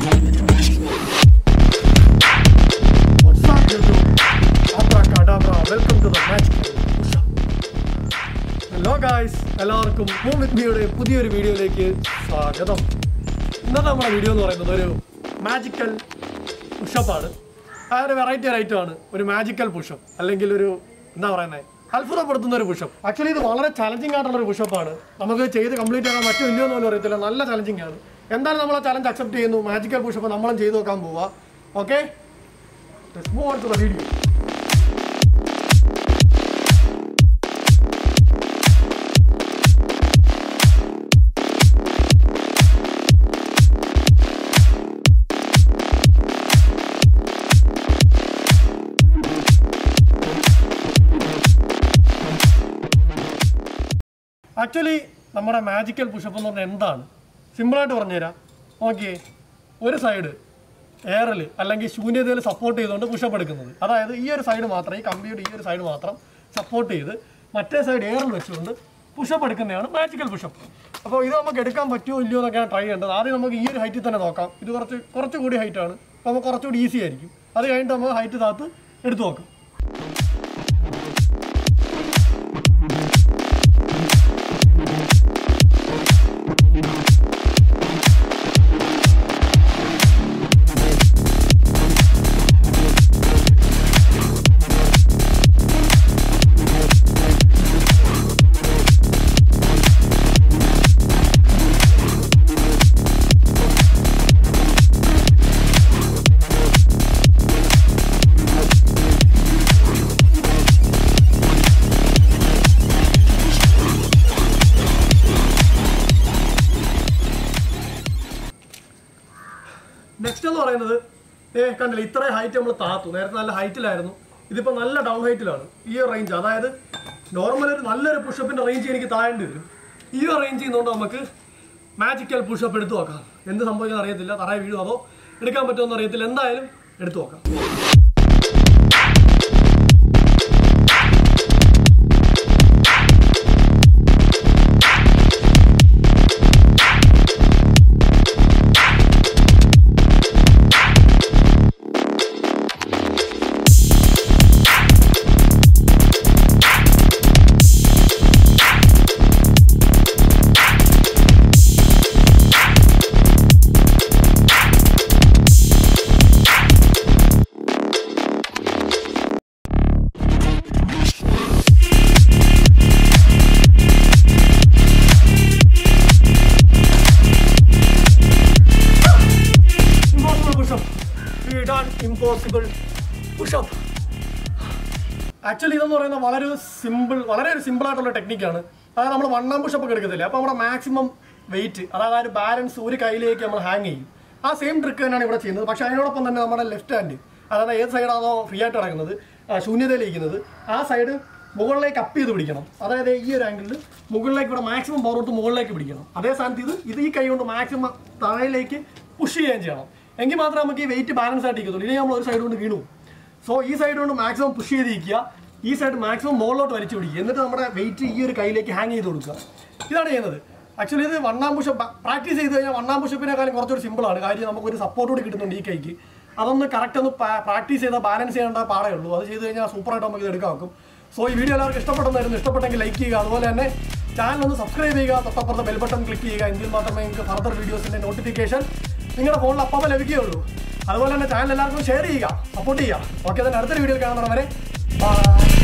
What's up, YouTube? Abracadabra. Welcome to the Magic Push-Up. Hello guys എല്ലാവർക്കും move with മിയുടെ പുതിയൊരു വീഡിയോയിലേക്ക് സ്വാഗതം ഇന്നത്തെ നമ്മുടെ വീഡിയോ എന്ന് പറയുന്നത് ഒരു മാജിക്കൽ പുഷപ്പാണ് ആ ഒരു വെറൈറ്റി ആണ് ഒരു മാജിക്കൽ പുഷപ്പ് അല്ലെങ്കിൽ ഒരു എന്താ പറയുന്നത് അത്ഭുതപ്പെടുത്തുന്ന ഒരു പുഷപ്പ് ആക്ച്വലി ഇത് വളരെ ചലഞ്ചിങ് ആയിട്ടുള്ള ഒരു പുഷപ്പാണ് നമുക്ക് ചെയ്ത് കംപ്ലീറ്റ് ചെയ്യാൻ പറ്റുമോ ഇല്ലയോ എന്ന് പോലും അറിയത്തില്ല നല്ല ചലഞ്ചിങ് ആണ് എന്തായാലും നമ്മൾ ആ ചലഞ്ച് അക്സെപ്റ്റ് ചെയ്യുന്നു മാജിക്കൽ പുഷപ്പ് നമ്മളും ചെയ്ത് നോക്കാൻ പോവാ okay Let's move on to the video. Actually നമ്മുടെ മാജിക്കൽ പുഷപ്പ് എന്ന് പറഞ്ഞാൽ എന്താണ് സിമ്പിളായിട്ട് പറഞ്ഞുതരാം ഓക്കെ ഒരു സൈഡ് എയറിൽ അല്ലെങ്കിൽ ശൂന്യതയിൽ സപ്പോർട്ട് ചെയ്തുകൊണ്ട് പുഷപ്പ് എടുക്കുന്നത് അതായത് ഈ ഒരു സൈഡ് മാത്രം ഈ കമ്പിയുടെ ഈ ഒരു സൈഡ് മാത്രം സപ്പോർട്ട് ചെയ്ത് മറ്റേ സൈഡ് എയറിൽ വെച്ചുകൊണ്ട് പുഷപ്പ് എടുക്കുന്നതാണ് മാജിക്കൽ പുഷപ്പ് അപ്പോൾ ഇത് നമുക്ക് എടുക്കാൻ പറ്റുമോ ഇല്ലയോ എന്നൊക്കെയാണ് ട്രൈ ചെയ്യേണ്ടത് ആദ്യം നമുക്ക് ഈ ഒരു ഹൈറ്റിൽ തന്നെ നോക്കാം ഇത് കുറച്ച് കുറച്ചുകൂടി ഹൈറ്റാണ് അപ്പോൾ നമുക്ക് കുറച്ചുകൂടി ഈസി ആയിരിക്കും അത് കഴിഞ്ഞിട്ട് നമുക്ക് ഹൈറ്റ് താത്ത് എടുത്തു നോക്കാം നെക്സ്റ്റ് എന്ന് പറയുന്നത് ഏ കണ്ടില്ല ഇത്രയും ഹൈറ്റ് നമ്മൾ താത്തു നേരത്തെ നല്ല ഹൈറ്റിലായിരുന്നു ഇതിപ്പോൾ നല്ല ഡൗൺ ഹൈറ്റിലാണ് ഈ ഒരു റേഞ്ച് അതായത് നോർമൽ ഒരു നല്ലൊരു പുഷപ്പിന്റെ റേഞ്ച് എനിക്ക് താഴേണ്ടി വരും ഈ ഒരു റേഞ്ച് ചെയ്യുന്നതുകൊണ്ട് നമുക്ക് മാജിക്കൽ പുഷപ്പ് എടുത്തു നോക്കാം എന്ത് സംഭവിക്കാൻ അറിയത്തില്ല തറയെ വീഴും അതോ എടുക്കാൻ പറ്റുമെന്ന് അറിയത്തില്ല എന്തായാലും എടുത്തു നോക്കാം impossible push up we done impossible push up actually ഇതെന്ന് പറയുന്നത് വളരെ സിമ്പിൾ വളരെ ഒരു സിമ്പിൾ ആയിട്ടുള്ള ടെക്നിക്കാണ് അതായത് നമ്മൾ വണ്ണം പുഷപ്പ് ഒക്കെ എടുക്കത്തില്ലേ അപ്പോൾ നമ്മുടെ മാക്സിമം വെയിറ്റ് അതായത് ആ ഒരു ബാലൻസ് ഒരു കയ്യിലേക്ക് നമ്മൾ ഹാങ് ചെയ്യും ആ സെയിം ട്രിക്ക് തന്നെയാണ് ഇവിടെ ചെയ്യുന്നത് പക്ഷേ അതിനോടൊപ്പം തന്നെ നമ്മുടെ ലെഫ്റ്റ് ഹാൻഡ് അതായത് ഏത് സൈഡാണോ ഫ്രീ ആയിട്ട് കിടക്കുന്നത് ആ ശൂന്യതയിലിരിക്കുന്നത് ആ സൈഡ് മുകളിലേക്ക് അപ്പ് ചെയ്ത് പിടിക്കണം അതായത് ഈ ഒരു ആംഗിളിൽ മുകളിലേക്ക് ഇവിടെ മാക്സിമം പവർ കൊടുത്ത് മുകളിലേക്ക് പിടിക്കണം അതേ സ്ഥാനത്ത് ഇത് ഇത് ഈ കൈ കൊണ്ട് മാക്സിമം താഴേക്ക് പുഷ് ചെയ്യുകയും ചെയ്യണം എങ്കിൽ മാത്രമേ നമുക്ക് ഈ വെയിറ്റ് ബാലൻസ് ആയിട്ട് ഇരിക്കത്തുള്ളൂ ഇല്ലെങ്കിൽ നമ്മൾ ഒരു സൈഡ് കൊണ്ട് വീണു സോ ഈ സൈഡ് കൊണ്ട് മാക്സിമം പുഷ് ചെയ്തിരിക്കുക ഈ സൈഡ് മാക്സിമം മുകളിലോട്ട് വലിച്ചു പിടിക്കുക എന്നിട്ട് നമ്മുടെ വെയിറ്റ് ഈ ഒരു കയ്യിലേക്ക് ഹാങ് ചെയ്ത് കൊടുക്കുക ഇതാണ് ചെയ്യുന്നത് ആക്ച്വലി ഇത് വണ്ണാം പുഷപ്പ് പ്രാക്ടീസ് ചെയ്ത് കഴിഞ്ഞാൽ വണ്ണാം പുഷപ്പിനെക്കാളും കുറച്ചൊരു സിമ്പിളാണ് കാര്യം നമുക്കൊരു സപ്പോർട്ട് കൂടി കിട്ടുന്നുണ്ട് ഈ കൈക്ക് അതൊന്ന് കറക്റ്റ് ഒന്ന് പ്രാക്ടീസ് ചെയ്താൽ ബാലൻസ് ചെയ്യേണ്ട പാടേ ഉള്ളൂ അത് ചെയ്ത് കഴിഞ്ഞാൽ സൂപ്പറായിട്ട് നമുക്ക് ഇത് എടുക്കാൻ നോക്കും സോ ഈ വീഡിയോ എല്ലാവർക്കും ഇഷ്ടപ്പെട്ടെന്നായിരുന്നു ഇഷ്ടപ്പെട്ടെങ്കിൽ ലൈക്ക് ചെയ്യുക അതുപോലെ തന്നെ ചാനൽ ഒന്ന് സബ്സ്ക്രൈബ് ചെയ്യുക തൊട്ടപ്പുറത്തെ ബെൽ ബട്ടൺ ക്ലിക്ക് ചെയ്യുക എങ്കിൽ മാത്രമേ നിങ്ങൾക്ക് ഫർദർ വീഡിയോസിന്റെ നോട്ടിഫിക്കേഷൻ നിങ്ങളുടെ ഫോണിൽ അപ്പം ലഭിക്കുകയുള്ളൂ അതുപോലെ തന്നെ ചാനൽ എല്ലാവർക്കും ഷെയർ ചെയ്യുക സപ്പോർട്ട് ചെയ്യുക ഓക്കെ തന്നെ അടുത്തൊരു വീഡിയോയിൽ കാണുന്നവരെ ബൈ